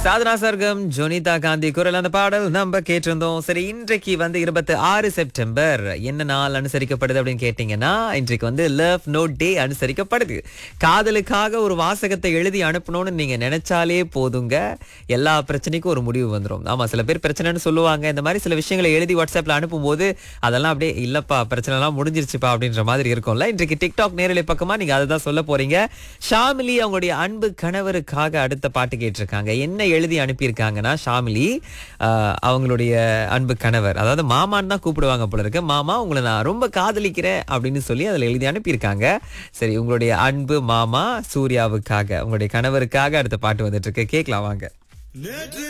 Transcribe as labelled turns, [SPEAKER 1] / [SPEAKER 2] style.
[SPEAKER 1] சாதனா சர்க்கம் ஜொனிதா காந்தி குரல் அந்த பாடல் நம்ம கேட்டிருந்தோம் சரி இன்றைக்கு வந்து இருபத்தி ஆறு செப்டம்பர் என்ன நாள் அனுசரிக்கப்படுது அப்படின்னு கேட்டீங்கன்னா இன்றைக்கு வந்து லவ் நோட் டே அனுசரிக்கப்படுது காதலுக்காக ஒரு வாசகத்தை எழுதி அனுப்பணும்னு நீங்க நினைச்சாலே போதுங்க எல்லா பிரச்சனைக்கும் ஒரு முடிவு வந்துடும் ஆமா சில பேர் பிரச்சனைன்னு சொல்லுவாங்க இந்த மாதிரி சில விஷயங்களை எழுதி வாட்ஸ்அப்ல அனுப்பும்போது அதெல்லாம் அப்படியே இல்லப்பா பிரச்சனை எல்லாம் முடிஞ்சிருச்சுப்பா அப்படின்ற மாதிரி இருக்கும்ல இன்றைக்கு டிக்டாக் நேரலை பக்கமா நீங்க அதை தான் சொல்ல போறீங்க ஷாமிலி அவங்களுடைய அன்பு கணவருக்காக அடுத்த பாட்டு கேட்டிருக்காங்க என்ன எழுதி அனுப்பியிருக்காங்கன்னா ஷாமிலி ஆஹ், அவங்களுடைய அன்பு கணவர் அதாவது மாமான்னு தான் கூப்பிடுவாங்க போல இருக்கு மாமா உங்களை நான் ரொம்ப காதலிக்கிறேன் அப்படின்னு சொல்லி அதுல எழுதி அனுப்பியிருக்காங்க சரி உங்களுடைய அன்பு மாமா சூர்யாவுக்காக உங்களுடைய கணவருக்காக அடுத்த பாட்டு வந்துட்டு இருக்கு கேட்கலாம் வாங்க
[SPEAKER 2] நேற்று